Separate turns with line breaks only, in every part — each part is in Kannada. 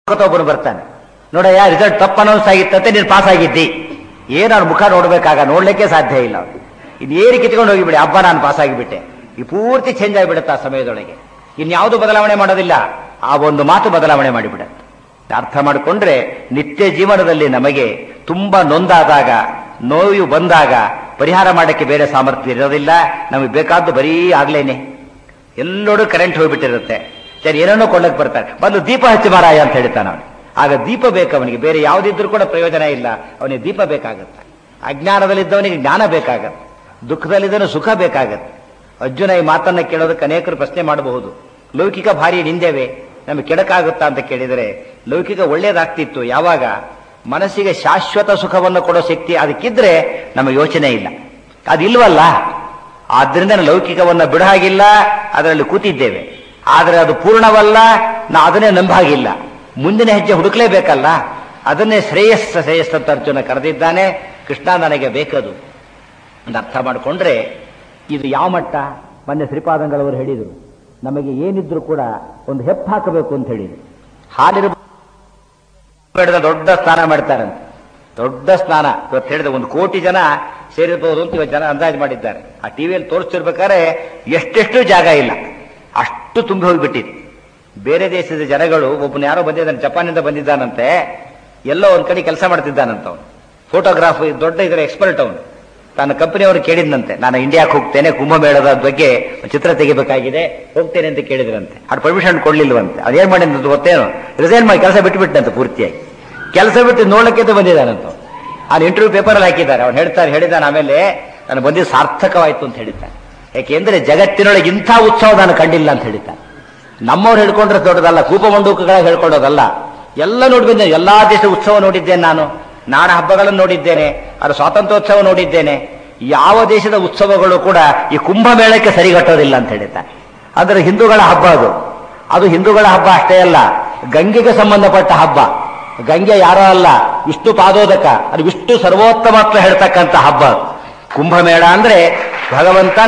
ಒಬ್ಬನು ಬರ್ತಾನೆ ನೋಡಯ್ಯ ರಿಸಲ್ಟ್ ತಪ್ಪು ಅನೌನ್ಸ್ ಆಗಿತ್ತಂತೆ ನೀನು ಪಾಸ್ ಆಗಿದ್ದಿ ಏನು ಅವ್ನ ಮುಖ ನೋಡ್ಬೇಕಾಗ ನೋಡ್ಲಿಕ್ಕೆ ಸಾಧ್ಯ ಇಲ್ಲ ಅವ್ನು. ಇನ್ನು ಏರಿ ಕಿತ್ಕೊಂಡು ಹೋಗಿಬಿಡಿ ಹಬ್ಬ ನಾನು ಪಾಸ್ ಆಗಿಬಿಟ್ಟೆ ಈ ಪೂರ್ತಿ ಚೇಂಜ್ ಆಗಿಬಿಡುತ್ತೆ ಆ ಸಮಯದೊಳಗೆ ಇನ್ಯಾವುದು ಬದಲಾವಣೆ ಮಾಡೋದಿಲ್ಲ ಆ ಒಂದು ಮಾತು ಬದಲಾವಣೆ ಮಾಡಿಬಿಡುತ್ತೆ ಅರ್ಥ ಮಾಡಿಕೊಂಡ್ರೆ ನಿತ್ಯ ಜೀವನದಲ್ಲಿ ನಮಗೆ ತುಂಬಾ ನೊಂದಾದಾಗ ನೋವು ಬಂದಾಗ ಪರಿಹಾರ ಮಾಡಕ್ಕೆ ಬೇರೆ ಸಾಮರ್ಥ್ಯ ಇರೋದಿಲ್ಲ ನಮಗೆ ಬೇಕಾದ್ದು ಬರೀ ಆಗ್ಲೇನೆ ಎಲ್ಲೋಡು ಕರೆಂಟ್ ಹೋಗ್ಬಿಟ್ಟಿರುತ್ತೆ ಸರಿ ಏನೇನೋ ಕೊಳ್ಳಕ್ ಬರ್ತಾರೆ ಬಂದು ದೀಪ ಹಚ್ಚಿ ಮಾರಾಯ ಅಂತ ಹೇಳ್ತಾನೆ ಅವನು ಆಗ ದೀಪ ಬೇಕು ಅವನಿಗೆ ಬೇರೆ ಯಾವುದಿದ್ರೂ ಕೂಡ ಪ್ರಯೋಜನ ಇಲ್ಲ ಅವನಿಗೆ ದೀಪ ಬೇಕಾಗುತ್ತೆ ಅಜ್ಞಾನದಲ್ಲಿದ್ದವನಿಗೆ ಜ್ಞಾನ ಬೇಕಾಗತ್ತೆ ದುಃಖದಲ್ಲಿದ್ದವನು ಸುಖ ಬೇಕಾಗತ್ತೆ ಅರ್ಜುನ ಈ ಮಾತನ್ನ ಕೇಳೋದಕ್ಕೆ ಅನೇಕರು ಪ್ರಶ್ನೆ ಮಾಡಬಹುದು ಲೌಕಿಕ ಭಾರಿ ನಿಂದೇವೆ ನಮಗೆ ಕೆಡಕಾಗುತ್ತಾ ಅಂತ ಕೇಳಿದರೆ ಲೌಕಿಕ ಒಳ್ಳೇದಾಗ್ತಿತ್ತು ಯಾವಾಗ ಮನಸ್ಸಿಗೆ ಶಾಶ್ವತ ಸುಖವನ್ನು ಕೊಡೋ ಶಕ್ತಿ ಅದಕ್ಕಿದ್ರೆ ನಮ್ಮ ಯೋಚನೆ ಇಲ್ಲ ಅದಿಲ್ವಲ್ಲ ಆದ್ರಿಂದ ಲೌಕಿಕವನ್ನ ಬಿಡ ಹಾಗಿಲ್ಲ ಅದರಲ್ಲಿ ಕೂತಿದ್ದೇವೆ ಆದರೆ ಅದು ಪೂರ್ಣವಲ್ಲ ನಾ ಅದನ್ನೇ ನಂಬಾಗಿಲ್ಲ ಮುಂದಿನ ಹೆಜ್ಜೆ ಹುಡುಕ್ಲೇಬೇಕಲ್ಲ ಅದನ್ನೇ ಶ್ರೇಯಸ್ಸ ಶ್ರೇಯಸ್ಸ ಅಂತ ಅರ್ಜುನ ಕರೆದಿದ್ದಾನೆ ಕೃಷ್ಣ ನನಗೆ ಬೇಕದು ಅಂತ ಅರ್ಥ ಮಾಡಿಕೊಂಡ್ರೆ ಇದು ಯಾವ ಮಟ್ಟ ಮೊನ್ನೆ ಶ್ರೀಪಾದಂಗಳವರು ಹೇಳಿದರು ನಮಗೆ ಏನಿದ್ರು ಕೂಡ ಒಂದು ಹೆಪ್ಪು ಹಾಕಬೇಕು ಅಂತ ಹೇಳಿದರು ಹಾಲಿನ ಬೇಡದ ದೊಡ್ಡ ಸ್ನಾನ ಮಾಡ್ತಾರಂತೆ ದೊಡ್ಡ ಸ್ನಾನ ಇವತ್ತು ಹೇಳಿದ ಒಂದು ಕೋಟಿ ಜನ ಸೇರಿರ್ಬೋದು ಅಂತ ಇವತ್ತು ಜನ ಅಂದಾಜು ಮಾಡಿದ್ದಾರೆ ಆ ಟಿವಿಯಲ್ಲಿ ತೋರಿಸ್ತಿರ್ಬೇಕಾದ್ರೆ ಎಷ್ಟೆಷ್ಟು ಜಾಗ ಇಲ್ಲ ಅಷ್ಟು ತುಂಬಿ ಹೋಗ್ಬಿಟ್ಟಿದೆ ಬೇರೆ ದೇಶದ ಜನಗಳು ಒಬ್ಬನ ಯಾರೋ ಬಂದಿದ್ದಾನೆ ಜಪಾನಿಂದ ಬಂದಿದ್ದಾನಂತೆ ಎಲ್ಲೋ ಒಂದ್ ಕಡೆ ಕೆಲಸ ಮಾಡ್ತಿದ್ದಾನಂತ ಅವನು ಫೋಟೋಗ್ರಾಫ್ ದೊಡ್ಡ ಇದರ ಎಕ್ಸ್ಪರ್ಟ್ ಅವನು ತನ್ನ ಕಂಪನಿಯವರು ಕೇಳಿದ್ನಂತೆ ನಾನು ಇಂಡಿಯಾಕ್ಕೆ ಹೋಗ್ತೇನೆ ಕುಂಭಮೇಳದ ಬಗ್ಗೆ ಚಿತ್ರ ತೆಗಿಬೇಕಾಗಿದೆ ಹೋಗ್ತೇನೆ ಅಂತ ಕೇಳಿದ್ರಂತೆ ಅದು ಪರ್ಮಿಷನ್ ಕೊಡ್ಲಿಲ್ವಂತೆ ಅದೇನ್ ಮಾಡಿದ್ದು ಗೊತ್ತೇನು ರಿಸೈನ್ ಮಾಡಿ ಕೆಲಸ ಬಿಟ್ಟುಬಿಟ್ಟಂತೆ ಪೂರ್ತಿಯಾಗಿ ಕೆಲಸ ಬಿಟ್ಟು ನೋಡ್ಲಿಕ್ಕೆ ಅಂತ ಬಂದಿದ್ದಾನಂತ ಅವ್ನು ಇಂಟರ್ವ್ಯೂ ಪೇಪರಲ್ಲಿ ಹಾಕಿದ್ದಾರೆ ಅವ್ನು ಹೇಳ್ತಾರೆ ಹೇಳಿದಾನೆ ಆಮೇಲೆ ನಾನು ಬಂದಿದ್ದು ಸಾರ್ಥಕವಾಯಿತು ಅಂತ ಹೇಳಿದ್ದಾನೆ ಯಾಕೆಂದ್ರೆ ಜಗತ್ತಿನೊಳಗೆ ಇಂಥ ಉತ್ಸವ ನಾನು ಕಂಡಿಲ್ಲ ಅಂತ ಹೇಳಿದ್ದಾನೆ ನಮ್ಮವ್ರು ಹೇಳ್ಕೊಂಡ್ರೆ ದೊಡ್ಡದಲ್ಲ ಕೂಪಮಂಡೂಕಗಳ ಹೇಳ್ಕೊಳ್ಳೋದಲ್ಲ ಎಲ್ಲ ನೋಡಿ ಬಂದೆ ಎಲ್ಲಾ ದೇಶದ ಉತ್ಸವ ನೋಡಿದ್ದೇನೆ ನಾನು ನಾಡ ಹಬ್ಬಗಳನ್ನು ನೋಡಿದ್ದೇನೆ ಅದರ ಸ್ವಾತಂತ್ರ್ಯೋತ್ಸವ ನೋಡಿದ್ದೇನೆ ಯಾವ ದೇಶದ ಉತ್ಸವಗಳು ಕೂಡ ಈ ಕುಂಭಮೇಳಕ್ಕೆ ಸರಿಗಟ್ಟೋದಿಲ್ಲ ಅಂತ ಹೇಳಿದ್ದಾರೆ ಅದರ ಹಿಂದೂಗಳ ಹಬ್ಬ ಅದು ಅದು ಹಿಂದೂಗಳ ಹಬ್ಬ ಅಷ್ಟೇ ಅಲ್ಲ ಗಂಗೆಗೆ ಸಂಬಂಧಪಟ್ಟ ಹಬ್ಬ ಗಂಗೆ ಯಾರೋ ಅಲ್ಲ ವಿಷ್ಣು ಪಾದೋದಕ ಅದು ವಿಷ್ಣು ಸರ್ವೋತ್ತಮತ್ವ ಹೇಳ್ತಕ್ಕಂಥ ಹಬ್ಬ ಅದು. ಕುಂಭಮೇಳ ಅಂದ್ರೆ ಭಗವಂತನ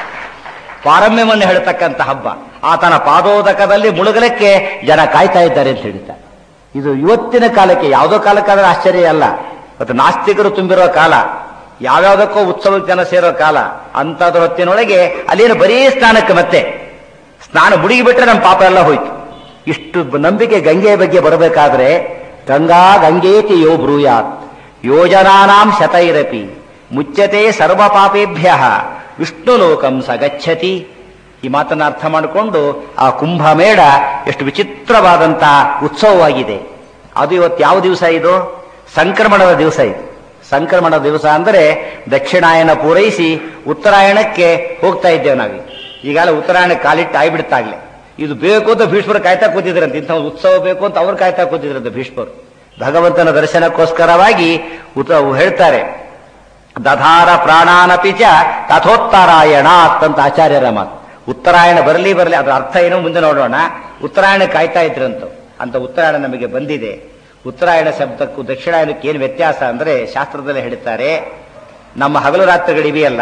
ಪಾರಮ್ಯವನ್ನು ಹೇಳ್ತಕ್ಕಂಥ ಹಬ್ಬ ಆತನ ಪಾದೋದಕದಲ್ಲಿ ಮುಳುಗಲಕ್ಕೆ ಜನ ಕಾಯ್ತಾ ಇದ್ದಾರೆ ಅಂತ ಹೇಳ್ತಾರೆ ಇದು ಇವತ್ತಿನ ಕಾಲಕ್ಕೆ ಯಾವುದೋ ಕಾಲಕ್ಕಾದ್ರೆ ಆಶ್ಚರ್ಯ ಅಲ್ಲ ಮತ್ತು ನಾಸ್ತಿಕರು ತುಂಬಿರೋ ಕಾಲ ಯಾವ್ಯಾವುದಕ್ಕೋ ಉತ್ಸವಕ್ಕೆ ಜನ ಸೇರೋ ಕಾಲ ಅಂತದ್ರ ಹೊತ್ತಿನೊಳಗೆ ಅಲ್ಲೇನು ಬರೀ ಸ್ನಾನಕ್ಕೆ ಮತ್ತೆ ಸ್ನಾನ ಮುಡುಗಿ ಬಿಟ್ರೆ ನಮ್ಮ ಪಾಪ ಎಲ್ಲ ಹೋಯ್ತು ಇಷ್ಟು ನಂಬಿಕೆ ಗಂಗೆಯ ಬಗ್ಗೆ ಬರಬೇಕಾದ್ರೆ ಗಂಗಾ ಗಂಗೇತಿ ಯೋ ಬ್ರೂಯಾತ್ ಯೋಜನಾನಾಂ ಶತೈರಪಿ ಮುಚ್ಚತೆ ಸರ್ವ ಪಾಪೇಭ್ಯ ವಿಷ್ಣು ಲೋಕಂ ಸಗಚ್ಚತಿ ಈ ಮಾತನ್ನ ಅರ್ಥ ಮಾಡಿಕೊಂಡು ಆ ಕುಂಭಮೇಳ ಎಷ್ಟು ವಿಚಿತ್ರವಾದಂತಹ ಉತ್ಸವವಾಗಿದೆ ಅದು ಇವತ್ತು ಯಾವ ದಿವಸ ಇದು ಸಂಕ್ರಮಣದ ದಿವಸ ಇದು ಸಂಕ್ರಮಣದ ದಿವಸ ಅಂದರೆ ದಕ್ಷಿಣಾಯನ ಪೂರೈಸಿ ಉತ್ತರಾಯಣಕ್ಕೆ ಹೋಗ್ತಾ ಇದ್ದೇವೆ ನಾವು ಈಗಾಗಲೇ ಉತ್ತರಾಯಣ ಕಾಲಿಟ್ಟು ಆಗಿಬಿಡ್ತಾಗ್ಲೆ ಇದು ಬೇಕು ಅಂತ ಭೀಷ್ಮರು ಕಾಯ್ತಾ ಕೂತಿದ್ರಂತೆ ಇಂಥ ಒಂದು ಉತ್ಸವ ಬೇಕು ಅಂತ ಅವ್ರು ಕಾಯ್ತಾ ಕೂತಿದ್ರಂತೆ ಭೀಷ್ಮರು ಭಗವಂತನ ದರ್ಶನಕ್ಕೋಸ್ಕರವಾಗಿ ಉತ ಹೇಳ್ತಾರೆ ದಧಾರ ಪ್ರಾಣಾನಪಿ ಚ ತಥೋತ್ತರಾಯಣ ಅಂತ ಆಚಾರ್ಯರ ಮಾತು ಉತ್ತರಾಯಣ ಬರಲಿ ಬರಲಿ ಅದರ ಅರ್ಥ ಏನೋ ಮುಂದೆ ನೋಡೋಣ ಉತ್ತರಾಯಣ ಕಾಯ್ತಾ ಇದ್ರಂತ ಅಂತ ಉತ್ತರಾಯಣ ನಮಗೆ ಬಂದಿದೆ ಉತ್ತರಾಯಣ ಶಬ್ದಕ್ಕೂ ದಕ್ಷಿಣಾಯನಕ್ಕೆ ಏನು ವ್ಯತ್ಯಾಸ ಅಂದ್ರೆ ಶಾಸ್ತ್ರದಲ್ಲಿ ಹೇಳ್ತಾರೆ ನಮ್ಮ ಹಗಲು ರಾತ್ರಿಗಳಿವೆಯಲ್ಲ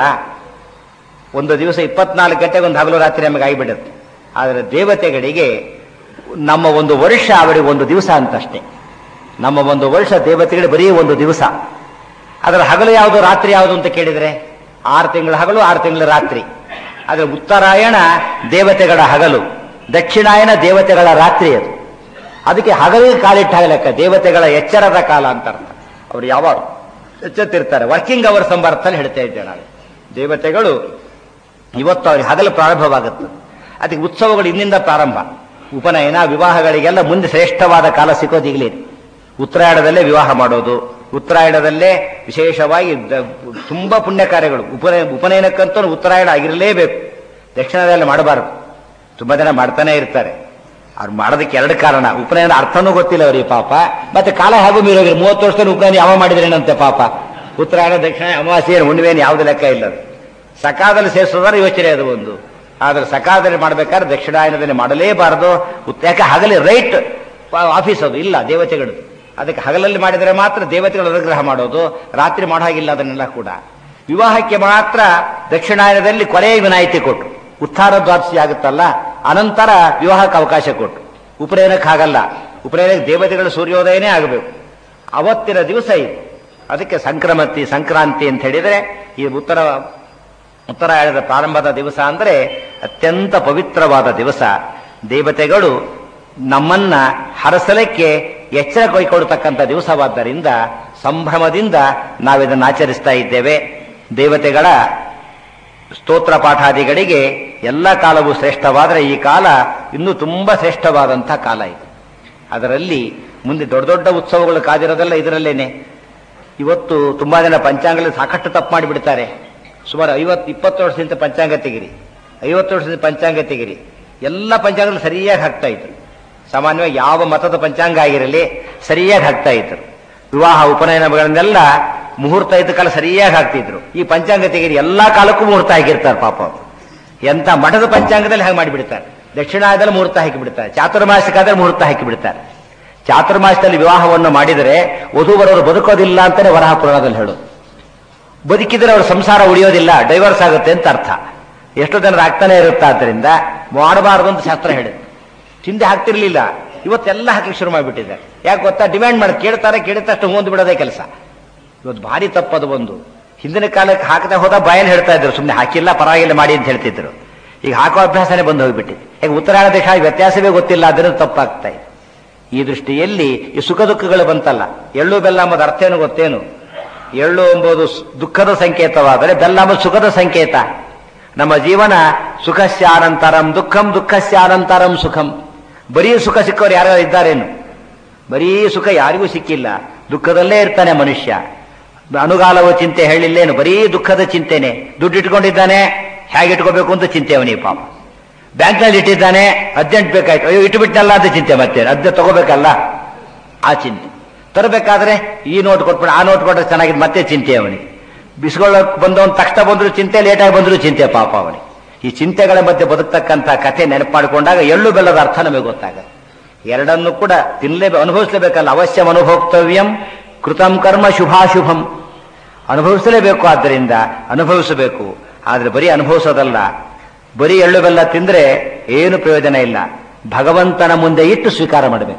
ಒಂದು ದಿವಸ ಇಪ್ಪತ್ನಾಲ್ಕು ಗಂಟೆಗೆ ಒಂದು ಹಗಲು ರಾತ್ರಿ ನಮಗೆ ಆಗಿಬಿಡುತ್ತೆ ಆದರೆ ದೇವತೆಗಳಿಗೆ ನಮ್ಮ ಒಂದು ವರ್ಷ ಅವರಿಗೆ ಒಂದು ದಿವಸ ಅಂತಷ್ಟೇ ನಮ್ಮ ಒಂದು ವರ್ಷ ದೇವತೆಗಳಿಗೆ ಬರೀ ಒಂದು ದಿವಸ ಅದರ ಹಗಲು ಯಾವುದು ರಾತ್ರಿ ಯಾವುದು ಅಂತ ಕೇಳಿದರೆ ಆರು ತಿಂಗಳ ಹಗಲು ಆರು ತಿಂಗಳ ರಾತ್ರಿ ಆದರೆ ಉತ್ತರಾಯಣ ದೇವತೆಗಳ ಹಗಲು ದಕ್ಷಿಣಾಯನ ದೇವತೆಗಳ ರಾತ್ರಿ ಅದು ಅದಕ್ಕೆ ಹಗಲಿಗೆ ಕಾಲಿಟ್ಟ ಲೆಕ್ಕ ದೇವತೆಗಳ ಎಚ್ಚರದ ಕಾಲ ಅಂತ ಅರ್ಥ ಅವ್ರು ಯಾವಾಗ ಎಚ್ಚೆತ್ತಿರ್ತಾರೆ ವರ್ಕಿಂಗ್ ಅವರ್ಸ್ ಎಂಬ ಅರ್ಥದಲ್ಲಿ ಹೇಳ್ತಾ ಇದ್ದೇವೆ ನಾವು ದೇವತೆಗಳು ಇವತ್ತು ಅವ್ರಿಗೆ ಹಗಲು ಪ್ರಾರಂಭವಾಗುತ್ತೆ ಅದಕ್ಕೆ ಉತ್ಸವಗಳು ಇಂದಿಂದ ಪ್ರಾರಂಭ ಉಪನಯನ ವಿವಾಹಗಳಿಗೆಲ್ಲ ಮುಂದೆ ಶ್ರೇಷ್ಠವಾದ ಕಾಲ ಸಿಗೋದು ಈಗಲೇ ಉತ್ತರಾಯಣದಲ್ಲೇ ವಿವಾಹ ಮಾಡೋದು ಉತ್ತರಾಯಣದಲ್ಲೇ ವಿಶೇಷವಾಗಿ ದ- ತುಂಬಾ ಪುಣ್ಯ ಕಾರ್ಯಗಳು ಉಪನಯ ಉಪನಯನಕ್ಕಂತೂ ಉತ್ತರಾಯಣ ಆಗಿರಲೇಬೇಕು ದಕ್ಷಿಣದಲ್ಲಿ ಮಾಡಬಾರದು ತುಂಬಾ ಜನ ಮಾಡ್ತಾನೆ ಇರ್ತಾರೆ ಅವ್ರು ಮಾಡೋದಕ್ಕೆ ಎರಡು ಕಾರಣ ಉಪನಯನ ಅರ್ಥನೂ ಗೊತ್ತಿಲ್ಲ ಅವರಿಗೆ ಪಾಪ ಮತ್ತೆ ಕಾಲ ಹಾಗೂ ಮೀರೋಗಿರಿ ಮೂವತ್ತು ವರ್ಷದಲ್ಲಿ ಉಪನಯನ ಯಾವ ಮಾಡಿದ್ರೇನಂತೆ ಪಾಪ ಉತ್ತರಾಯಣ ದಕ್ಷಿಣ ಅಮಾವಾಸ್ಯೆ ಹುಣ್ಣಿಮೆಯನ್ನು ಯಾವ್ದು ಲೆಕ್ಕ ಇಲ್ಲ ಅದು. ಸಕಾಲದಲ್ಲಿ ಸೇರಿಸೋದಾದ್ರೆ ಯೋಚನೆ ಅದು ಒಂದು ಆದ್ರೆ ಸಕಾಲದಲ್ಲಿ ಮಾಡ್ಬೇಕಾದ್ರೆ ದಕ್ಷಿಣಾಯನದಲ್ಲಿ ಮಾಡಲೇಬಾರದು ಉತ್- ಯಾಕೆ ಹಗಲಿ ರೈಟ್ ಆಫೀಸ್ ಅದು ಇಲ್ಲ ದೇವತೆಗಳು ಅದಕ್ಕೆ ಹಗಲಲ್ಲಿ ಮಾಡಿದರೆ ಮಾತ್ರ ದೇವತೆಗಳು ಅನುಗ್ರಹ ಮಾಡೋದು ರಾತ್ರಿ ಮಾಡೋ ಹಾಗಿಲ್ಲ ಅದನ್ನೆಲ್ಲ ಕೂಡ ವಿವಾಹಕ್ಕೆ ಮಾತ್ರ ದಕ್ಷಿಣಾಯನದಲ್ಲಿ ಕೊನೆಯ ವಿನಾಯಿತಿ ಕೊಟ್ಟರು ಉತ್ಥಾನ ದ್ವಾದಶಿ ಆಗುತ್ತಲ್ಲ ಅನಂತರ ವಿವಾಹಕ್ಕೆ ಅವಕಾಶ ಕೊಟ್ಟರು ಉಪನಯನಕ್ಕೆ ಹಾಗಲ್ಲ ಉಪನಯನಕ್ಕೆ ದೇವತೆಗಳ ಸೂರ್ಯೋದಯನೇ ಆಗಬೇಕು ಅವತ್ತಿನ ದಿವಸ ಇದು ಅದಕ್ಕೆ ಸಂಕ್ರಮತಿ ಸಂಕ್ರಾಂತಿ ಅಂತ ಹೇಳಿದರೆ ಈ ಉತ್ತರ ಉತ್ತರಾಯಣದ ಪ್ರಾರಂಭದ ದಿವಸ ಅಂದರೆ ಅತ್ಯಂತ ಪವಿತ್ರವಾದ ದಿವಸ ದೇವತೆಗಳು ನಮ್ಮನ್ನ ಹರಸಲಕ್ಕೆ ಎಚ್ಚರ ಕೈಕೊಳ್ತಕ್ಕಂಥ ದಿವಸವಾದ್ದರಿಂದ ಸಂಭ್ರಮದಿಂದ ನಾವಿದನ್ನು ಆಚರಿಸ್ತಾ ಇದ್ದೇವೆ ದೇವತೆಗಳ ಸ್ತೋತ್ರ ಪಾಠಾದಿಗಳಿಗೆ ಎಲ್ಲ ಕಾಲವೂ ಶ್ರೇಷ್ಠವಾದರೆ ಈ ಕಾಲ ಇನ್ನೂ ತುಂಬಾ ಶ್ರೇಷ್ಠವಾದಂಥ ಕಾಲ ಇದು ಅದರಲ್ಲಿ ಮುಂದೆ ದೊಡ್ಡ ದೊಡ್ಡ ಉತ್ಸವಗಳು ಕಾದಿರೋದೆಲ್ಲ ಇದರಲ್ಲೇನೆ ಇವತ್ತು ತುಂಬಾ ಜನ ಪಂಚಾಂಗದಲ್ಲಿ ಸಾಕಷ್ಟು ತಪ್ಪು ಮಾಡಿಬಿಡ್ತಾರೆ ಸುಮಾರು ಐವತ್ತು ಇಪ್ಪತ್ತು ವರ್ಷದಿಂದ ಪಂಚಾಂಗ ತೆಗಿರಿ ಐವತ್ತು ವರ್ಷದಿಂದ ಪಂಚಾಂಗ ತೆಗಿರಿ ಎಲ್ಲ ಪಂಚಾಂಗಗಳು ಸರಿಯಾಗಿ ಹಾಕ್ತಾ ಇದ್ರು ಸಾಮಾನ್ಯವಾಗಿ ಯಾವ ಮತದ ಪಂಚಾಂಗ ಆಗಿರಲಿ ಸರಿಯಾಗಿ ಹಾಕ್ತಾ ಇದ್ರು ವಿವಾಹ ಉಪನಯನಗಳನ್ನೆಲ್ಲ ಮುಹೂರ್ತ ಇದ್ದ ಕಾಲ ಸರಿಯಾಗಿ ಹಾಕ್ತಿದ್ರು ಈ ಪಂಚಾಂಗ ತೆಗಿರಿ ಎಲ್ಲಾ ಕಾಲಕ್ಕೂ ಮುಹೂರ್ತ ಹಾಕಿರ್ತಾರೆ ಪಾಪ ಅವ್ರು. ಎಂತ ಮಠದ ಪಂಚಾಂಗದಲ್ಲಿ ಹಾಗೆ ಮಾಡಿಬಿಡ್ತಾರೆ ದಕ್ಷಿಣಾಯದಲ್ಲಿ ಮುಹೂರ್ತ ಹಾಕಿಬಿಡ್ತಾರೆ ಚಾತುರ್ಮಾಸಿಕಾದ್ರೆ ಮುಹೂರ್ತ ಹಾಕಿಬಿಡ್ತಾರೆ ಚಾತುರ್ಮಾಸದಲ್ಲಿ ವಿವಾಹವನ್ನು ಮಾಡಿದರೆ ವಧುವರವರು ಬದುಕೋದಿಲ್ಲ ಅಂತಾನೆ ವರಹ ಪುರಾಣದಲ್ಲಿ ಹೇಳೋದು ಬದುಕಿದ್ರೆ ಅವ್ರ ಸಂಸಾರ ಉಳಿಯೋದಿಲ್ಲ ಡೈವರ್ಸ್ ಆಗುತ್ತೆ ಅಂತ ಅರ್ಥ ಎಷ್ಟೋ ಜನರು ಆಗ್ತಾನೆ ಇರುತ್ತೆ ಆದ್ದರಿಂದ ಮಾಡಬಾರದು ಅಂತ ಶಾಸ್ತ್ರ ಹೇಳಿದೆ ಹಿಂದೆ ಹಾಕ್ತಿರ್ಲಿಲ್ಲ ಇವತ್ತೆಲ್ಲ ಹಾಕಲಿಕ್ಕೆ ಶುರು ಮಾಡಿಬಿಟ್ಟಿದ್ದಾರೆ ಯಾಕೆ ಗೊತ್ತಾ ಡಿಮ್ಯಾಂಡ್ ಮಾಡಿ ಕೇಳ್ತಾರೆ ಕೇಳಿದಷ್ಟು ಹೊಂದು ಬಿಡೋದೇ ಕೆಲಸ ಇವತ್ತು ಭಾರಿ ತಪ್ಪದು ಒಂದು ಹಿಂದಿನ ಕಾಲಕ್ಕೆ ಹಾಕದೆ ಹೋದ ಬಾಯಲ್ಲಿ ಹೇಳ್ತಾ ಇದ್ರು ಸುಮ್ಮನೆ ಹಾಕಿಲ್ಲ ಪರವಾಗಿಲ್ಲ ಮಾಡಿ ಅಂತ ಹೇಳ್ತಿದ್ರು ಈಗ ಹಾಕೋ ಅಭ್ಯಾಸನೇ ಬಂದು ಹೋಗ್ಬಿಟ್ಟಿದೆ ಈಗ ಉತ್ತರಾಯಣ ದೇಶ ವ್ಯತ್ಯಾಸವೇ ಗೊತ್ತಿಲ್ಲ ಅದನ್ನು ತಪ್ಪಾಗ್ತಾ ಇದೆ ಈ ದೃಷ್ಟಿಯಲ್ಲಿ ಈ ಸುಖ ದುಃಖಗಳು ಬಂತಲ್ಲ ಎಳ್ಳು ಬೆಲ್ಲ ಎಂಬುದು ಅರ್ಥ ಏನು ಗೊತ್ತೇನು ಎಳ್ಳು ಎಂಬುದು ಸ್- ದುಃಖದ ಸಂಕೇತವಾದರೆ ಬೆಲ್ಲ ಎಂಬುದು ಸುಖದ ಸಂಕೇತ ನಮ್ಮ ಜೀವನ ಸುಖಸ್ಯಾನಂತರಂ ದುಃಖಂ ದುಃಖಸ್ಯಾನಂತರಂ ಸುಖಂ ಬರೀ ಸುಖ ಸಿಕ್ಕವರು ಯಾರು ಇದ್ದಾರೇನು ಬರೀ ಸುಖ ಯಾರಿಗೂ ಸಿಕ್ಕಿಲ್ಲ ದುಃಖದಲ್ಲೇ ಇರ್ತಾನೆ ಮನುಷ್ಯ ಅನುಗಾಲವ ಚಿಂತೆ ಹೇಳಿಲ್ಲೇನು ಬರೀ ದುಃಖದ ಚಿಂತೆನೆ ದುಡ್ಡು ಇಟ್ಕೊಂಡಿದ್ದಾನೆ ಹೇಗೆ ಇಟ್ಕೋಬೇಕು ಅಂತ ಚಿಂತೆ ಅವನಿಗೆ ಪಾಪ ಬ್ಯಾಂಕ್ನಲ್ಲಿ ಇಟ್ಟಿದ್ದಾನೆ ಅರ್ಜೆಂಟ್ ಬೇಕಾಯ್ತು ಅಯ್ಯೋ ಇಟ್ಟುಬಿಟ್ನಲ್ಲ ಅಂತ ಚಿಂತೆ ಮತ್ತೆ ಅದ್ನ ತಗೋಬೇಕಲ್ಲ ಆ ಚಿಂತೆ ತರಬೇಕಾದ್ರೆ ಈ ನೋಟ್ ಕೊಟ್ಬಿಡ ಆ ನೋಟ್ ಕೊಟ್ಟರೆ ಚೆನ್ನಾಗಿದೆ ಮತ್ತೆ ಚಿಂತೆ ಅವನಿಗೆ ಬಿಸ್ಕೊಳ್ಳೋಕ್ ಬಂದವನ್ ತಕ್ಷಣ ಬಂದ್ರು ಚಿಂತೆ ಲೇಟಾಗಿ ಬಂದ್ರು ಚಿಂತೆ ಪಾಪ ಅವನಿಗೆ ಈ ಚಿಂತೆಗಳ ಮಧ್ಯೆ ಬದುಕ್ತಕ್ಕಂಥ ಕಥೆ ನೆನಪು ಮಾಡಿಕೊಂಡಾಗ ಎಳ್ಳು ಬೆಲ್ಲದ ಅರ್ಥ ನಮಗೆ ಗೊತ್ತಾಗುತ್ತೆ ಎರಡನ್ನು ಕೂಡ ತಿನ್ನಲೇ ಅನುಭವಿಸಲೇಬೇಕಲ್ಲ ಅವಶ್ಯಂ ಅನುಭೋಕ್ತವ್ಯಂ ಕೃತಂ ಕರ್ಮ ಶುಭಾಶುಭಂ ಅನುಭವಿಸಲೇಬೇಕು ಆದ್ದರಿಂದ ಅನುಭವಿಸಬೇಕು ಆದರೆ ಬರೀ ಅನುಭವಿಸೋದಲ್ಲ ಬರೀ ಎಳ್ಳು ಬೆಲ್ಲ ತಿಂದ್ರೆ ಏನು ಪ್ರಯೋಜನ ಇಲ್ಲ ಭಗವಂತನ ಮುಂದೆ ಇಟ್ಟು ಸ್ವೀಕಾರ ಮಾಡಬೇಕು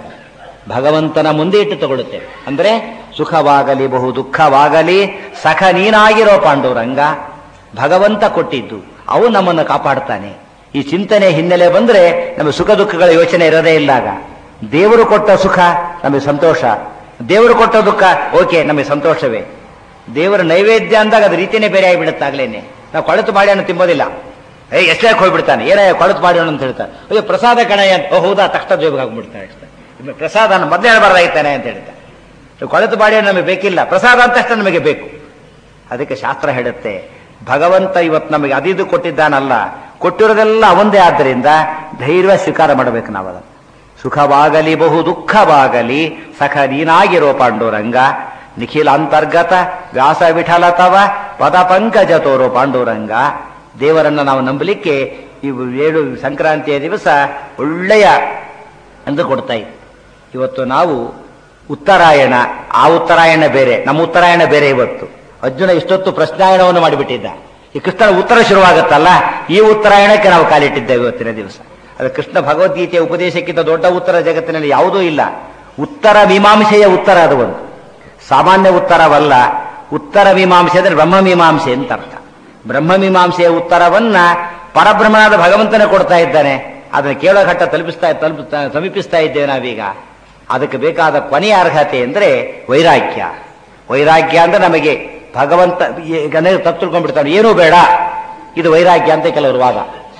ಭಗವಂತನ ಮುಂದೆ ಇಟ್ಟು ತಗೊಳ್ಳುತ್ತೇವೆ ಅಂದ್ರೆ ಸುಖವಾಗಲಿ ಬಹು ದುಃಖವಾಗಲಿ ಸಖ ನೀನಾಗಿರೋ ಪಾಂಡುರಂಗ ಭಗವಂತ ಕೊಟ್ಟಿದ್ದು ಅವು ನಮ್ಮನ್ನು ಕಾಪಾಡ್ತಾನೆ ಈ ಚಿಂತನೆ ಹಿನ್ನೆಲೆ ಬಂದ್ರೆ ನಮಗೆ ಸುಖ ದುಃಖಗಳ ಯೋಚನೆ ಇರೋದೇ ಇಲ್ಲ ಆಗ ದೇವರು ಕೊಟ್ಟ ಸುಖ ನಮಗೆ ಸಂತೋಷ ದೇವರು ಕೊಟ್ಟ ದುಃಖ ಓಕೆ ನಮಗೆ ಸಂತೋಷವೇ ದೇವರ ನೈವೇದ್ಯ ಅಂದಾಗ ಅದು ರೀತಿನೇ ಬೇರೆ ಆಗಿಬಿಡುತ್ತಾಗ್ಲೇನೆ ನಾವು ಕೊಳತು ಬಾಳೆಹಣ್ಣು ತಿಂಬೋದಿಲ್ಲ ಏ ಎಷ್ಟೇ ಹೋಗ್ಬಿಡ್ತಾನೆ ಏನೇ ಕೊಳತು ಬಾಳೆಹಣ್ಣು ಅಂತ ಹೇಳ್ತಾನೆ ಅಯ್ಯೋ ಪ್ರಸಾದ ಕಣಯ್ಯ ಅಂತ ಓ ಹೌದಾ ತಕ್ಷಣ ಜೋಬಿಗೆ ಹಾಕ್ಬಿಡ್ತಾನೆ ಅಷ್ಟೇ ಇನ್ನು ಪ್ರಸಾದ ಮೊದಲೇ ಹೇಳ್ಬಾರ್ದಾಗಿತ್ತಾನೆ ಅಂತ ಹೇಳ್ತಾನೆ ಕೊಳತು ಬಾಳೆಹಣ್ಣು ನಮಗೆ ಬೇಕಿಲ್ಲ ಪ್ರಸಾದ ಅಂತ ಅಷ್ಟೇ ನಮಗೆ ಬೇಕು ಅದಕ್ಕೆ ಶಾಸ್ತ್ರ ಹೇಳುತ್ತೆ ಭಗವಂತ ಇವತ್ತು ನಮಗೆ ಅದಿದು ಕೊಟ್ಟಿದ್ದಾನಲ್ಲ ಕೊಟ್ಟಿರೋದೆಲ್ಲ ಅವಂದೇ ಆದ್ದರಿಂದ ಧೈರ್ಯ ಸ್ವೀಕಾರ ಮಾಡಬೇಕು ನಾವು ಅದನ್ನು ಸುಖವಾಗಲಿ ಬಹು ದುಃಖವಾಗಲಿ ಸಖ ನೀನಾಗಿರೋ ಪಾಂಡುರಂಗ ನಿಖಿಲ ಅಂತರ್ಗತ ವ್ಯಾಸ ವಿಠಲ ತವ ಪದ ಪಂಕಜ ತೋರೋ ಪಾಂಡುರಂಗ ದೇವರನ್ನ ನಾವು ನಂಬಲಿಕ್ಕೆ ಇವು ಏಳು ಸಂಕ್ರಾಂತಿಯ ದಿವಸ ಒಳ್ಳೆಯ ಎಂದು ಕೊಡ್ತಾ ಇತ್ತು ಇವತ್ತು ನಾವು ಉತ್ತರಾಯಣ ಆ ಉತ್ತರಾಯಣ ಬೇರೆ ನಮ್ಮ ಉತ್ತರಾಯಣ ಬೇರೆ ಇವತ್ತು ಅರ್ಜುನ ಇಷ್ಟೊತ್ತು ಪ್ರಶ್ನಾಯಣವನ್ನು ಮಾಡಿಬಿಟ್ಟಿದ್ದ ಈ ಕೃಷ್ಣನ ಉತ್ತರ ಶುರುವಾಗುತ್ತಲ್ಲ ಈ ಉತ್ತರಾಯಣಕ್ಕೆ ನಾವು ಕಾಲಿಟ್ಟಿದ್ದೇವೆ ಇವತ್ತಿನ ದಿವಸ ಅದು ಕೃಷ್ಣ ಭಗವದ್ಗೀತೆಯ ಉಪದೇಶಕ್ಕಿಂತ ದೊಡ್ಡ ಉತ್ತರ ಜಗತ್ತಿನಲ್ಲಿ ಯಾವುದೂ ಇಲ್ಲ ಉತ್ತರ ಮೀಮಾಂಸೆಯ ಉತ್ತರ ಅದು ಒಂದು ಸಾಮಾನ್ಯ ಉತ್ತರವಲ್ಲ ಉತ್ತರ ಮೀಮಾಂಸೆ ಅಂದರೆ ಬ್ರಹ್ಮ ಮೀಮಾಂಸೆ ಅಂತ ಅರ್ಥ ಬ್ರಹ್ಮ ಮೀಮಾಂಸೆಯ ಉತ್ತರವನ್ನ ಪರಬ್ರಹ್ಮನಾದ ಭಗವಂತನೇ ಕೊಡ್ತಾ ಇದ್ದಾನೆ ಅದನ್ನು ಕೇಳೋ ಘಟ್ಟ ತಲುಪಿಸ್ತಾ ತಲುಪಿಸ್ತಾ ಸಮೀಪಿಸ್ತಾ ಇದ್ದೇವೆ ನಾವೀಗ ಅದಕ್ಕೆ ಬೇಕಾದ ಕೊನೆಯ ಅರ್ಹತೆ ಅಂದರೆ ವೈರಾಗ್ಯ ವೈರಾಗ್ಯ ಅಂದ್ರೆ ನಮಗೆ ಭಗವಂತ ತಪ್ಪು ತಿಳ್ಕೊಂಡ್ಬಿಡ್ತಾನೆ ಏನೂ ಬೇಡ ಇದು ವೈರಾಗ್ಯ ಅಂತ ಕೆಲವರು ವಾದ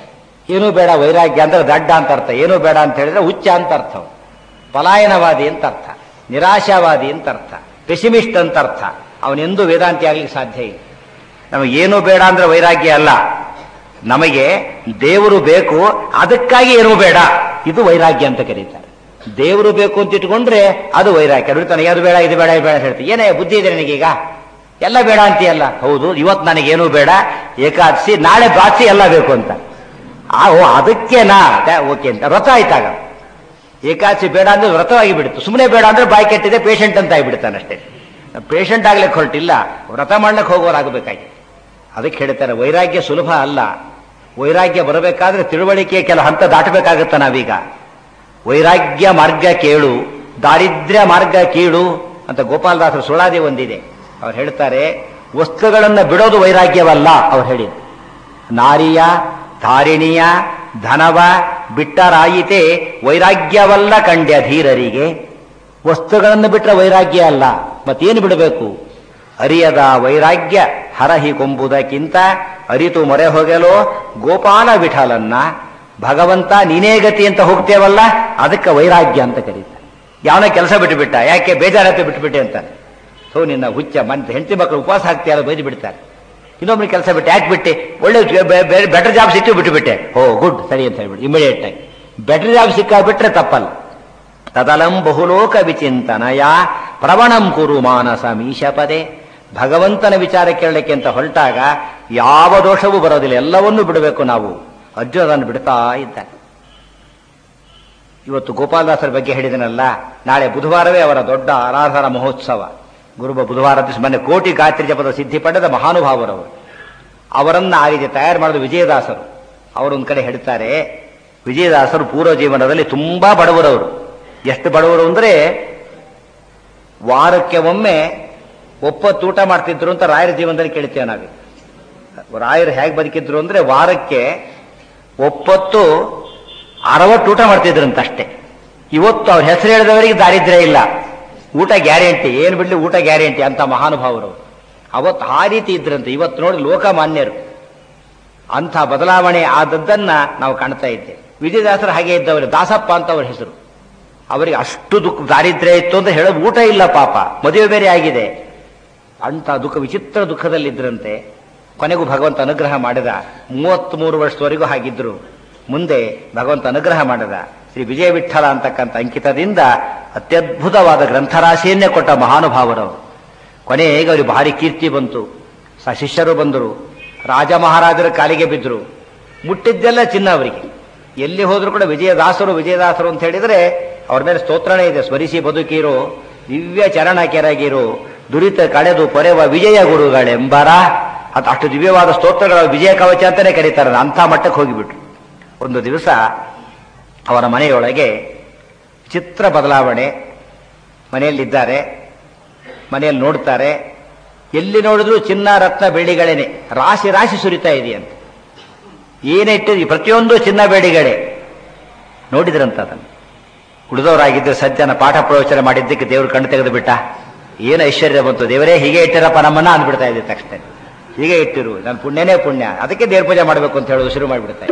ಏನೂ ಬೇಡ ವೈರಾಗ್ಯ ಅಂದ್ರೆ ದಡ್ಡ ಅಂತ ಅರ್ಥ ಏನೂ ಬೇಡ ಅಂತ ಹೇಳಿದ್ರೆ ಹುಚ್ಚ ಅಂತ ಅರ್ಥ ಪಲಾಯನವಾದಿ ಅಂತ ಅರ್ಥ ನಿರಾಶಾವಾದಿ ಅಂತ ಅರ್ಥ ಪೆಸಿಮಿಸ್ಟ್ ಅಂತ ಅರ್ಥ ಅವನೆಂದೂ ವೇದಾಂತಿ ಆಗ್ಲಿಕ್ಕೆ ಸಾಧ್ಯ ಇಲ್ಲ ನಮಗೆ ಏನೂ ಬೇಡ ಅಂದ್ರೆ ವೈರಾಗ್ಯ ಅಲ್ಲ ನಮಗೆ ದೇವರು ಬೇಕು ಅದಕ್ಕಾಗಿ ಏನೂ ಬೇಡ ಇದು ವೈರಾಗ್ಯ ಅಂತ ಕರೀತಾರೆ ದೇವರು ಬೇಕು ಅಂತ ಇಟ್ಕೊಂಡ್ರೆ ಅದು ವೈರಾಗ್ಯ ಹೇಳ್ತಾನೆ ಅದು ಬೇಡ ಇದು ಬೇಡ ಇದು ಬೇಡ ಅಂತ ಹೇಳ್ತೀನಿ ಏನೇ ಬುದ್ಧಿ ಇದೆ ನನಗೀಗ ಎಲ್ಲ ಬೇಡ ಅಂತೀಯಲ್ಲ ಹೌದು ಇವತ್ತು ನನಗೇನೂ ಬೇಡ ಏಕಾದಶಿ ನಾಳೆ ದ್ವಾಸಿ ಎಲ್ಲ ಬೇಕು ಅಂತ ಆ ಓ ಅದಕ್ಕೇನಾ ಓಕೆ ಅಂತ ವ್ರತ ಆಯ್ತಾಗ ಏಕಾದಶಿ ಬೇಡ ಅಂದ್ರೆ ವ್ರತವಾಗಿ ಬಿಡುತ್ತೆ ಸುಮ್ಮನೆ ಬೇಡ ಅಂದ್ರೆ ಬಾಯಿ ಕೆಟ್ಟಿದೆ ಪೇಷಂಟ್ ಅಂತ ಆಗಿಬಿಡ್ತಾನೆ ಅಷ್ಟೇ ಪೇಷಂಟ್ ಆಗ್ಲಿಕ್ಕೆ ಹೊರಟಿಲ್ಲ ವ್ರತ ಮಾಡ್ಲಿಕ್ಕೆ ಹೋಗೋರಾಗಬೇಕಾಗಿ ಅದಕ್ಕೆ ಹೇಳ್ತಾರೆ ವೈರಾಗ್ಯ ಸುಲಭ ಅಲ್ಲ ವೈರಾಗ್ಯ ಬರಬೇಕಾದ್ರೆ ತಿಳುವಳಿಕೆ ಕೆಲ ಹಂತ ದಾಟಬೇಕಾಗತ್ತ ನಾವೀಗ ವೈರಾಗ್ಯ ಮಾರ್ಗ ಕೇಳು ದಾರಿದ್ರ್ಯ ಮಾರ್ಗ ಕೀಳು ಅಂತ ಗೋಪಾಲದಾಸರ ಸುಳಾದಿ ಒಂದಿದೆ ಅವ್ರು ಹೇಳ್ತಾರೆ ವಸ್ತುಗಳನ್ನು ಬಿಡೋದು ವೈರಾಗ್ಯವಲ್ಲ ಅವ್ರು ಹೇಳಿದ್ರು ನಾರಿಯ ಧಾರಿಣಿಯ ಧನವ ಬಿಟ್ಟರಾಯಿತೆ ವೈರಾಗ್ಯವಲ್ಲ ಕಂಡ್ಯ ಧೀರರಿಗೆ ವಸ್ತುಗಳನ್ನು ಬಿಟ್ಟರೆ ವೈರಾಗ್ಯ ಅಲ್ಲ ಮತ್ತೇನು ಬಿಡಬೇಕು ಅರಿಯದ ವೈರಾಗ್ಯ ಹರಹಿ ಕೊಂಬುದಕ್ಕಿಂತ ಅರಿತು ಮೊರೆ ಹೋಗಲು ಗೋಪಾಲ ವಿಠಲನ್ನ ಭಗವಂತ ನೀನೇ ಗತಿ ಅಂತ ಹೋಗ್ತೇವಲ್ಲ ಅದಕ್ಕೆ ವೈರಾಗ್ಯ ಅಂತ ಕರೀತಾರೆ ಯಾವನ ಕೆಲಸ ಬಿಟ್ಟುಬಿಟ್ಟ ಯಾಕೆ ಬೇಜಾರತ್ತೆ ಬಿಟ್ಟುಬಿಟ್ಟೆ ಅಂತಾನೆ ಸೊ ನಿನ್ನ ಹುಚ್ಚ ಮಂತ್ ಹೆಂಡತಿ ಮಕ್ಕಳು ಉಪವಾಸ ಹಾಕ್ತೀಯಲ್ಲ ಬೈದು ಬಿಡ್ತಾರೆ ಇನ್ನೊಬ್ರಿಗೆ ಕೆಲಸ ಬಿಟ್ಟು ಯಾಕೆ ಬಿಟ್ಟೆ ಒಳ್ಳೆ ಬೆಟರ್ ಜಾಬ್ ಸಿಕ್ಕು ಬಿಟ್ಟುಬಿಟ್ಟೆ ಓ ಗುಡ್ ಸರಿ ಅಂತ ಹೇಳ್ಬಿಟ್ಟು ಇಮಿಡಿಯೇಟ್ ಆಗಿ ಬೆಟರ್ ಜಾಬ್ ಸಿಕ್ಕ ಬಿಟ್ರೆ ತಪ್ಪಲ್ಲ ತದಲಂ ಬಹುಲೋಕ ವಿಚಿಂತನಯ ಪ್ರವಣಂ ಕುರು ಮಾನಸ ಮೀಶಪದೆ ಭಗವಂತನ ವಿಚಾರ ಕೇಳಲಿಕ್ಕೆ ಅಂತ ಹೊರಟಾಗ ಯಾವ ದೋಷವೂ ಬರೋದಿಲ್ಲ ಎಲ್ಲವನ್ನೂ ಬಿಡಬೇಕು ನಾವು ಅರ್ಜುನದನ್ನು ಬಿಡ್ತಾ ಇದ್ದಾನೆ ಇವತ್ತು ಗೋಪಾಲದಾಸರ ಬಗ್ಗೆ ಹೇಳಿದನಲ್ಲ ನಾಳೆ ಬುಧವಾರವೇ ಅವರ ದೊಡ್ಡ ಆರಾಧನಾ ಮಹೋತ್ಸವ ಗುರುಬ ಬುಧವಾರ ದಿವಸ ಮೊನ್ನೆ ಕೋಟಿ ಗಾಯತ್ರಿ ಜಪದ ಸಿದ್ಧಿ ಪಡೆದ ಮಹಾನುಭಾವರವರು ಅವರನ್ನ ಆ ರೀತಿ ತಯಾರು ಮಾಡಿದ ವಿಜಯದಾಸರು ಅವರೊಂದು ಕಡೆ ಹೇಳ್ತಾರೆ ವಿಜಯದಾಸರು ಪೂರ್ವ ಜೀವನದಲ್ಲಿ ತುಂಬಾ ಬಡವರವರು ಎಷ್ಟು ಬಡವರು ಅಂದ್ರೆ ವಾರಕ್ಕೆ ಒಮ್ಮೆ ಒಪ್ಪತ್ತು ಊಟ ಮಾಡ್ತಿದ್ರು ಅಂತ ರಾಯರ ಜೀವನದಲ್ಲಿ ಕೇಳ್ತೇವೆ ನಾವೀಗ ರಾಯರು ಹೇಗೆ ಬದುಕಿದ್ರು ಅಂದ್ರೆ ವಾರಕ್ಕೆ ಒಪ್ಪತ್ತು ಅರವತ್ತು ಊಟ ಮಾಡ್ತಿದ್ರಂತ ಅಷ್ಟೇ ಇವತ್ತು ಅವ್ರ ಹೆಸರು ಹೇಳಿದವರಿಗೆ ದಾರಿದ್ರ್ಯ ಇಲ್ಲ ಊಟ ಗ್ಯಾರಂಟಿ ಏನು ಬಿಡ್ಲಿ ಊಟ ಗ್ಯಾರಂಟಿ ಅಂತ ಮಹಾನುಭಾವರು ಅವತ್ತು ಆ ರೀತಿ ಇದ್ರಂತೆ ಇವತ್ತು ನೋಡಿ ಲೋಕಮಾನ್ಯರು ಅಂಥ ಬದಲಾವಣೆ ಆದದ್ದನ್ನ ನಾವು ಕಾಣ್ತಾ ಇದ್ದೇವೆ ವಿಜಯದಾಸರು ಹಾಗೆ ಇದ್ದವರು ದಾಸಪ್ಪ ಅಂತ ಅವ್ರ ಹೆಸರು ಅವರಿಗೆ ಅಷ್ಟು ದುಃಖ ದಾರಿದ್ರ್ಯ ಇತ್ತು ಅಂತ ಹೇಳೋದು ಊಟ ಇಲ್ಲ ಪಾಪ ಮದುವೆ ಬೇರೆ ಆಗಿದೆ ಅಂಥ ದುಃಖ ವಿಚಿತ್ರ ದುಃಖದಲ್ಲಿದ್ದರಂತೆ ಕೊನೆಗೂ ಭಗವಂತ ಅನುಗ್ರಹ ಮಾಡಿದ ಮೂವತ್ತ್ಮೂರು ವರ್ಷದವರೆಗೂ ಹಾಗಿದ್ರು ಮುಂದೆ ಭಗವಂತ ಅನುಗ್ರಹ ಮಾಡಿದ ಶ್ರೀ ವಿಜಯ ವಿಠಲ ಅಂತಕ್ಕಂಥ ಅಂಕಿತದಿಂದ ಅತ್ಯದ್ಭುತವಾದ ಗ್ರಂಥರಾಶಿಯನ್ನೇ ಕೊಟ್ಟ ಮಹಾನುಭಾವರವರು ಕೊನೆಗೆ ಅವರಿಗೆ ಭಾರಿ ಕೀರ್ತಿ ಬಂತು ಸ ಶಿಷ್ಯರು ಬಂದರು ರಾಜ ಮಹಾರಾಜರ ಕಾಲಿಗೆ ಬಿದ್ದರು ಮುಟ್ಟಿದ್ದೆಲ್ಲ ಚಿನ್ನ ಅವರಿಗೆ ಎಲ್ಲಿ ಹೋದ್ರು ಕೂಡ ವಿಜಯದಾಸರು ವಿಜಯದಾಸರು ಅಂತ ಹೇಳಿದ್ರೆ ಅವ್ರ ಮೇಲೆ ಸ್ತೋತ್ರನೇ ಇದೆ ಸ್ಮರಿಸಿ ಬದುಕಿರೋ ದಿವ್ಯ ಚರಣ ಕೆರಗಿರೋ ದುರಿತ ಕಳೆದು ಪೊರೆವ ವಿಜಯ ಗುರುಗಳೆಂಬರ ಅದು ಅಷ್ಟು ದಿವ್ಯವಾದ ಸ್ತೋತ್ರಗಳ ವಿಜಯ ಕವಚ ಅಂತಾನೆ ಕರೀತಾರೆ ಅಂಥ ಮಟ್ಟಕ್ಕೆ ಹೋಗಿಬಿಟ್ರು ಒಂದು ದಿವಸ ಅವರ ಮನೆಯೊಳಗೆ ಚಿತ್ರ ಬದಲಾವಣೆ ಮನೆಯಲ್ಲಿದ್ದಾರೆ ಮನೆಯಲ್ಲಿ ನೋಡ್ತಾರೆ ಎಲ್ಲಿ ನೋಡಿದ್ರು ಚಿನ್ನ ರತ್ನ ಬೆಳ್ಳಿಗಳೇನೆ ರಾಶಿ ರಾಶಿ ಸುರಿತಾ ಇದೆಯಂತೆ ಏನೇ ಇಟ್ಟಿದ್ವಿ ಪ್ರತಿಯೊಂದು ಚಿನ್ನ ಬೇಡಿಗಳೇ ನೋಡಿದ್ರಂತ ಅದನ್ನು ಉಳಿದವರಾಗಿದ್ದರೆ ಸಜ್ಜನ ಪಾಠ ಪ್ರವಚನ ಮಾಡಿದ್ದಕ್ಕೆ ದೇವರು ಕಣ್ಣು ತೆಗೆದು ಬಿಟ್ಟ ಏನು ಐಶ್ವರ್ಯ ಬಂತು ದೇವರೇ ಹೀಗೆ ಇಟ್ಟಿರಪ್ಪ ನಮ್ಮನ್ನ ಅಂದ್ಬಿಡ್ತಾ ಇದೆ ತಕ್ಷಣ ಹೀಗೆ ಇಟ್ಟಿರು ನನ್ನ ಪುಣ್ಯನೇ ಪುಣ್ಯ ಅದಕ್ಕೆ ದೇವ್ರ ಪೂಜೆ ಮಾಡಬೇಕು ಅಂತ ಹೇಳೋದು ಶುರು ಮಾಡಿಬಿಡ್ತಾ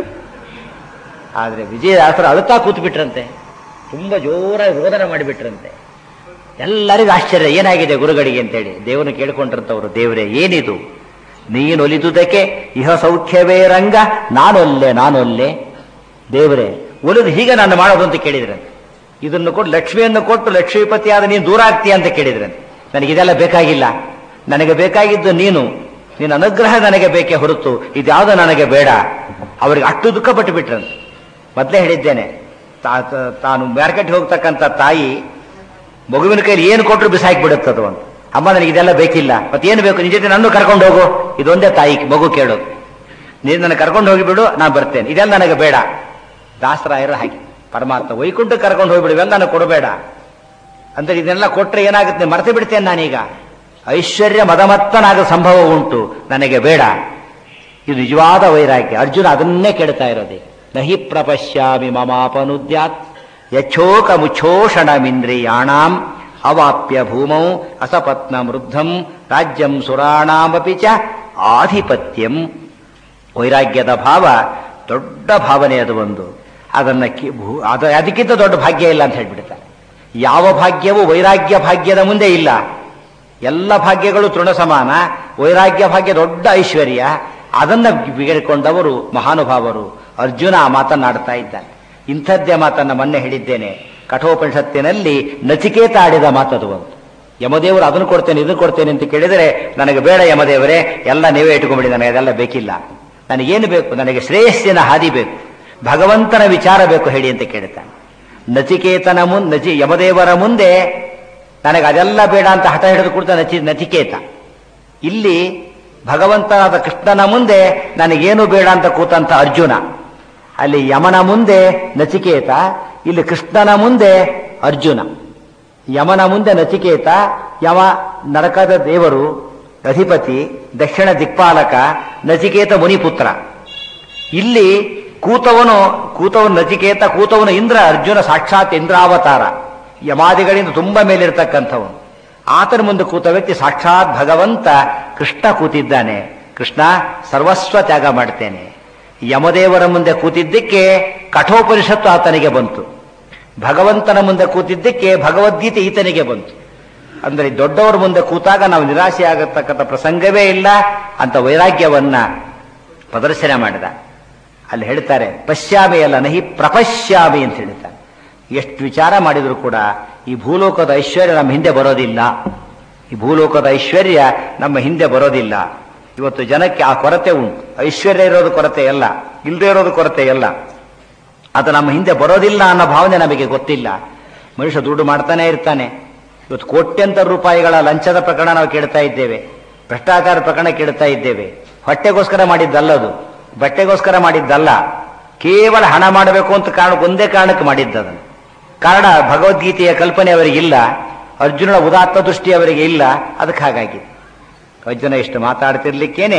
ಆದರೆ ವಿಜಯದಾಸರು ಅಳುತ್ತಾ ಕೂತು ಬಿಟ್ರಂತೆ ತುಂಬ ಜೋರಾಗಿ ರೋದನ ಮಾಡಿಬಿಟ್ರಂತೆ ಎಲ್ಲರಿಗೂ ಆಶ್ಚರ್ಯ ಏನಾಗಿದೆ ಗುರುಗಳಿಗೆ ಅಂತೇಳಿ ದೇವರನ್ನು ಕೇಳ್ಕೊಂಡಿರ್ತವ್ರು ದೇವರೇ ಏನಿದು ನೀನೊಲಿದುದಕ್ಕೆ ಇಹ ಸೌಖ್ಯವೇ ರಂಗ ನಾನೊಲ್ಲೆ ನಾನೊಲ್ಲೆ ದೇವರೇ ಒಲಿದು ಹೀಗೆ ನಾನು ಮಾಡೋದು ಅಂತ ಕೇಳಿದ್ರಂತೆ ಇದನ್ನು ಕೊಟ್ಟು ಲಕ್ಷ್ಮಿಯನ್ನು ಕೊಟ್ಟು ಲಕ್ಷ್ಮೀಪತಿ ಆದ ನೀನು ದೂರ ಆಗ್ತೀಯ ಅಂತ ಕೇಳಿದ್ರಂತೆ ನನಗಿದೆಲ್ಲ ಬೇಕಾಗಿಲ್ಲ ನನಗೆ ಬೇಕಾಗಿದ್ದು ನೀನು ನಿನ್ನ ಅನುಗ್ರಹ ನನಗೆ ಬೇಕೇ ಹೊರತು ಇದ್ಯಾವುದು ನನಗೆ ಬೇಡ ಅವರಿಗೆ ಅಷ್ಟು ದುಃಖ ಪಟ್ಟು ಬಿಟ್ರಂತೆ ಮೊದಲೇ ಹೇಳಿದ್ದೇನೆ ತಾನು ಮಾರ್ಕೆಟ್ ಹೋಗ್ತಕ್ಕಂಥ ತಾಯಿ ಮಗುವಿನ ಕೈಲಿ ಏನು ಕೊಟ್ಟರು ಬಿಸಾಕಿ ಬಿಡುತ್ತದು ಅಂತ ಅಮ್ಮ ನನಗೆ ಇದೆಲ್ಲ ಬೇಕಿಲ್ಲ ಮತ್ತೇನು ಬೇಕು ನಿಜ ಜೊತೆ ನನ್ನ ಕರ್ಕೊಂಡು ಹೋಗು ಇದೊಂದೇ ತಾಯಿ ಮಗು ಕೇಳೋದು ನೀನು ನನ್ನ ಕರ್ಕೊಂಡು ಹೋಗಿಬಿಡು ನಾನು ಬರ್ತೇನೆ ಇದೆಲ್ಲ ನನಗೆ ಬೇಡ ದಾಸರಾಯರು ಹಾಗೆ ಪರಮಾತ್ಮ ವೈಕುಂಠ ಕರ್ಕೊಂಡು ಹೋಗ್ಬಿಡು ಇವೆಲ್ಲ ನನಗೆ ಕೊಡಬೇಡ ಅಂದ್ರೆ ಇದನ್ನೆಲ್ಲ ಕೊಟ್ಟರೆ ಏನಾಗುತ್ತೆ ಮರೆತು ಬಿಡ್ತೇನೆ ನಾನೀಗ ಐಶ್ವರ್ಯ ಮದಮತ್ತನಾಗ ಸಂಭವ ಉಂಟು ನನಗೆ ಬೇಡ ಇದು ನಿಜವಾದ ವೈರಾಗ್ಯ ಅರ್ಜುನ ಅದನ್ನೇ ಕೇಳ್ತಾ ಇರೋದೇ ನಹಿ ಪ್ರಪಶ್ಯಾಮಿ ಮಮಾಪನುದ್ಯಾತ್ ಯಚ್ಛೋಕ ಮುಚ್ಛೋಷಣಮಿಂದ್ರಿಯಾಣಾಂ ಅವಾಪ್ಯ ಭೂಮೌ ಅಸಪತ್ನ ವೃದ್ಧಂ ರಾಜ್ಯಂ ಸುರಾಣಾಮಪಿ ಚ ಆಧಿಪತ್ಯಂ ವೈರಾಗ್ಯದ ಭಾವ ದೊಡ್ಡ ಭಾವನೆ ಅದು ಒಂದು ಅದನ್ನ ಕಿ- ಭೂ- ಅದು ಅದಕ್ಕಿಂತ ದೊಡ್ಡ ಭಾಗ್ಯ ಇಲ್ಲ ಅಂತ ಹೇಳ್ಬಿಡ್ತಾರೆ ಯಾವ ಭಾಗ್ಯವೂ ವೈರಾಗ್ಯ ಭಾಗ್ಯದ ಮುಂದೆ ಇಲ್ಲ ಎಲ್ಲ ಭಾಗ್ಯಗಳು ತೃಣ ಸಮಾನ ವೈರಾಗ್ಯ ಭಾಗ್ಯ ದೊಡ್ಡ ಐಶ್ವರ್ಯ ಅದನ್ನ ಬಿಗಡಿಕೊಂಡವರು ಮಹಾನುಭಾವರು ಅರ್ಜುನ ಆ ಮಾತನ್ನಾಡ್ತಾ ಇದ್ದಾನೆ ಇಂಥದ್ದೇ ಮಾತನ್ನ ಮೊನ್ನೆ ಹೇಳಿದ್ದೇನೆ ಕಠೋಪನಿಷತ್ತಿನಲ್ಲಿ ನಚಿಕೇತ ಆಡಿದ ಮಾತದು ಒಂದು ಯಮದೇವರು ಅದನ್ನು ಕೊಡ್ತೇನೆ ಇದನ್ನು ಕೊಡ್ತೇನೆ ಅಂತ ಕೇಳಿದರೆ ನನಗೆ ಬೇಡ ಯಮದೇವರೇ ಎಲ್ಲ ನೀವೇ ಇಟ್ಕೊಂಡ್ಬಿಡಿ ನನಗೆ ಅದೆಲ್ಲ ಬೇಕಿಲ್ಲ ನನಗೇನು ಬೇಕು ನನಗೆ ಶ್ರೇಯಸ್ಸಿನ ಹಾದಿ ಬೇಕು ಭಗವಂತನ ವಿಚಾರ ಬೇಕು ಹೇಳಿ ಅಂತ ಕೇಳ್ತಾನೆ ನಚಿಕೇತನ ಮುನ್ ನಚಿ ಯಮದೇವರ ಮುಂದೆ ನನಗೆ ಅದೆಲ್ಲ ಬೇಡ ಅಂತ ಹಠ ಹಿಡಿದು ಕೊಡ್ತಾ ನಚಿ ನಚಿಕೇತ ಇಲ್ಲಿ ಭಗವಂತನಾದ ಕೃಷ್ಣನ ಮುಂದೆ ನನಗೇನು ಬೇಡ ಅಂತ ಕೂತಂತ ಅರ್ಜುನ ಅಲ್ಲಿ ಯಮನ ಮುಂದೆ ನಚಿಕೇತ ಇಲ್ಲಿ ಕೃಷ್ಣನ ಮುಂದೆ ಅರ್ಜುನ ಯಮನ ಮುಂದೆ ನಚಿಕೇತ ಯಮ ನರಕದ ದೇವರು ಅಧಿಪತಿ ದಕ್ಷಿಣ ದಿಕ್ಪಾಲಕ ನಚಿಕೇತ ಮುನಿಪುತ್ರ ಇಲ್ಲಿ ಕೂತವನು ಕೂತವನು ನಚಿಕೇತ ಕೂತವನು ಇಂದ್ರ ಅರ್ಜುನ ಸಾಕ್ಷಾತ್ ಇಂದ್ರಾವತಾರ ಯಮಾದಿಗಳಿಂದ ತುಂಬ ಮೇಲಿರ್ತಕ್ಕಂಥವನು ಆತನ ಮುಂದೆ ಕೂತ ವ್ಯಕ್ತಿ ಸಾಕ್ಷಾತ್ ಭಗವಂತ ಕೃಷ್ಣ ಕೂತಿದ್ದಾನೆ ಕೃಷ್ಣ ಸರ್ವಸ್ವ ತ್ಯಾಗ ಮಾಡ್ತೇನೆ ಯಮದೇವರ ಮುಂದೆ ಕೂತಿದ್ದಕ್ಕೆ ಕಠೋಪನಿಷತ್ತು ಆತನಿಗೆ ಬಂತು ಭಗವಂತನ ಮುಂದೆ ಕೂತಿದ್ದಕ್ಕೆ ಭಗವದ್ಗೀತೆ ಈತನಿಗೆ ಬಂತು ಅಂದ್ರೆ ದೊಡ್ಡವರ ಮುಂದೆ ಕೂತಾಗ ನಾವು ನಿರಾಶೆ ಆಗತಕ್ಕಂಥ ಪ್ರಸಂಗವೇ ಇಲ್ಲ ಅಂತ ವೈರಾಗ್ಯವನ್ನ ಪ್ರದರ್ಶನ ಮಾಡಿದ ಅಲ್ಲಿ ಹೇಳ್ತಾರೆ ಪಶ್ಯಾಮಿ ಅಲ್ಲ ನಹಿ ಪ್ರಪಶ್ಯಾಮಿ ಅಂತ ಹೇಳ್ತಾರೆ ಎಷ್ಟು ವಿಚಾರ ಮಾಡಿದ್ರು ಕೂಡ ಈ ಭೂಲೋಕದ ಐಶ್ವರ್ಯ ನಮ್ಮ ಹಿಂದೆ ಬರೋದಿಲ್ಲ ಈ ಭೂಲೋಕದ ಐಶ್ವರ್ಯ ನಮ್ಮ ಹಿಂದೆ ಬರೋದಿಲ್ಲ ಇವತ್ತು ಜನಕ್ಕೆ ಆ ಕೊರತೆ ಉಂಟು ಐಶ್ವರ್ಯ ಇರೋದು ಕೊರತೆ ಅಲ್ಲ ಇಲ್ಲದೆ ಇರೋದು ಕೊರತೆ ಅಲ್ಲ ಅದು ನಮ್ಮ ಹಿಂದೆ ಬರೋದಿಲ್ಲ ಅನ್ನೋ ಭಾವನೆ ನಮಗೆ ಗೊತ್ತಿಲ್ಲ ಮನುಷ್ಯ ದುಡ್ಡು ಮಾಡ್ತಾನೆ ಇರ್ತಾನೆ ಇವತ್ತು ಕೋಟ್ಯಂತರ ರೂಪಾಯಿಗಳ ಲಂಚದ ಪ್ರಕರಣ ನಾವು ಕೇಳ್ತಾ ಇದ್ದೇವೆ ಭ್ರಷ್ಟಾಚಾರ ಪ್ರಕರಣ ಕೇಳ್ತಾ ಇದ್ದೇವೆ ಹೊಟ್ಟೆಗೋಸ್ಕರ ಮಾಡಿದ್ದಲ್ಲದು ಬಟ್ಟೆಗೋಸ್ಕರ ಮಾಡಿದ್ದಲ್ಲ ಕೇವಲ ಹಣ ಮಾಡಬೇಕು ಅಂತ ಕಾರಣ ಒಂದೇ ಕಾರಣಕ್ಕೆ ಮಾಡಿದ್ದದನ್ನು ಕಾರಣ ಭಗವದ್ಗೀತೆಯ ಕಲ್ಪನೆ ಅವರಿಗಿಲ್ಲ ಅರ್ಜುನನ ಉದಾತ್ತ ದೃಷ್ಟಿ ಅವರಿಗೆ ಇಲ್ಲ ಅದಕ್ಕೆ ಹಾಗಾಗಿ ಅರ್ಜುನ ಇಷ್ಟು ಮಾತಾಡ್ತಿರ್ಲಿಕ್ಕೇನೆ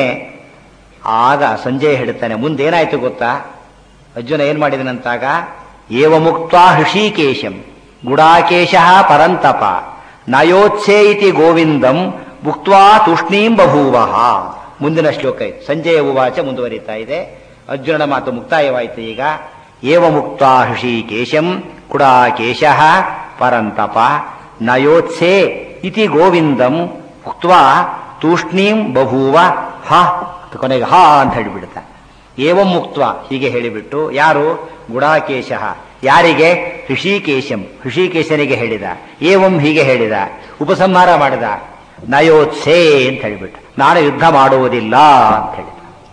ಆಗ ಸಂಜಯ್ ಹೇಳ್ತಾನೆ ಮುಂದೇನಾಯ್ತು ಗೊತ್ತಾ ಅರ್ಜುನ ಏನ್ ಮಾಡಿದನಂತಾಗ ಏವ ಮುಕ್ತ ಹೃಷಿಕೇಶಂ ಗುಡಾಕೇಶ ಪರಂತಪ ನಯೋತ್ಸೇ ಇತಿ ಗೋವಿಂದಂ ಮುಕ್ತ್ವಾ ತೂಷ್ಣೀಂ ಬಭೂವ ಮುಂದಿನ ಶ್ಲೋಕ ಇತ್ತು ಸಂಜಯ ಉವಾಚ ಮುಂದುವರಿತಾ ಇದೆ ಅರ್ಜುನನ ಮಾತು ಮುಕ್ತಾಯವಾಯಿತು ಈಗ ಏವ ಮುಕ್ತ ಹೃಷಿಕೇಶಂ ಕುಡಾಕೇಶ ಪರಂತಪ ನಯೋತ್ಸೇ ಇತಿ ಗೋವಿಂದಂ ಉಕ್ತ್ವಾ ತೂಷ್ಣೀಂ ಬಭೂವ ಹ ಕೊನೆಗೆ ಹ ಅಂತ ಹೇಳಿಬಿಡ್ತಾನೆ ಏವಂ ಮುಕ್ತ ಹೀಗೆ ಹೇಳಿಬಿಟ್ಟು ಯಾರು ಗುಡಾಕೇಶ ಯಾರಿಗೆ ಋಷಿಕೇಶಂ ಋಷಿಕೇಶನಿಗೆ ಹೇಳಿದ ಏವಂ ಹೀಗೆ ಹೇಳಿದ ಉಪಸಂಹಾರ ಮಾಡಿದ ನಯೋತ್ಸೆ ಅಂತ ಹೇಳಿಬಿಟ್ಟು ನಾನು ಯುದ್ಧ ಮಾಡುವುದಿಲ್ಲ ಅಂತ ಹೇಳಿದ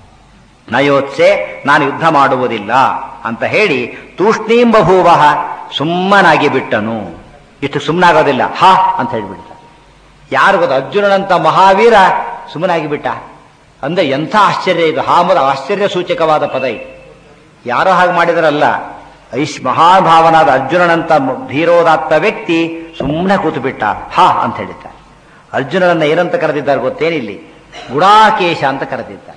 ನಯೋತ್ಸೆ ನಾನು ಯುದ್ಧ ಮಾಡುವುದಿಲ್ಲ ಅಂತ ಹೇಳಿ ತೂಷ್ಣೀಂ ಬಭೂವ ಸುಮ್ಮನಾಗಿ ಬಿಟ್ಟನು ಇಷ್ಟು ಸುಮ್ಮನಾಗೋದಿಲ್ಲ ಹ ಅಂತ ಹೇಳಿಬಿಡ್ತ ಯಾರು ಗೊತ್ತ ಅರ್ಜುನನಂತ ಮಹಾವೀರ ಸುಮ್ಮನಾಗಿ ಬಿಟ್ಟ ಅಂದ್ರೆ ಎಂಥ ಆಶ್ಚರ್ಯ ಇದು ಹಾಮದ ಆಶ್ಚರ್ಯ ಸೂಚಕವಾದ ಪದ ಇದು ಯಾರೋ ಹಾಗೆ ಮಾಡಿದರಲ್ಲ ಐಶ್ ಮಹಾಭಾವನಾದ ಅರ್ಜುನನಂತ ಧೀರೋದಾತ್ತ ವ್ಯಕ್ತಿ ಸುಮ್ಮನೆ ಕೂತು ಬಿಟ್ಟ ಹ ಅಂತ ಹೇಳಿದ್ದ ಅರ್ಜುನನನ್ನ ಏನಂತ ಕರೆದಿದ್ದಾರೆ ಗೊತ್ತೇನಿಲ್ಲಿ ಗುಡಾಕೇಶ ಅಂತ ಕರೆದಿದ್ದ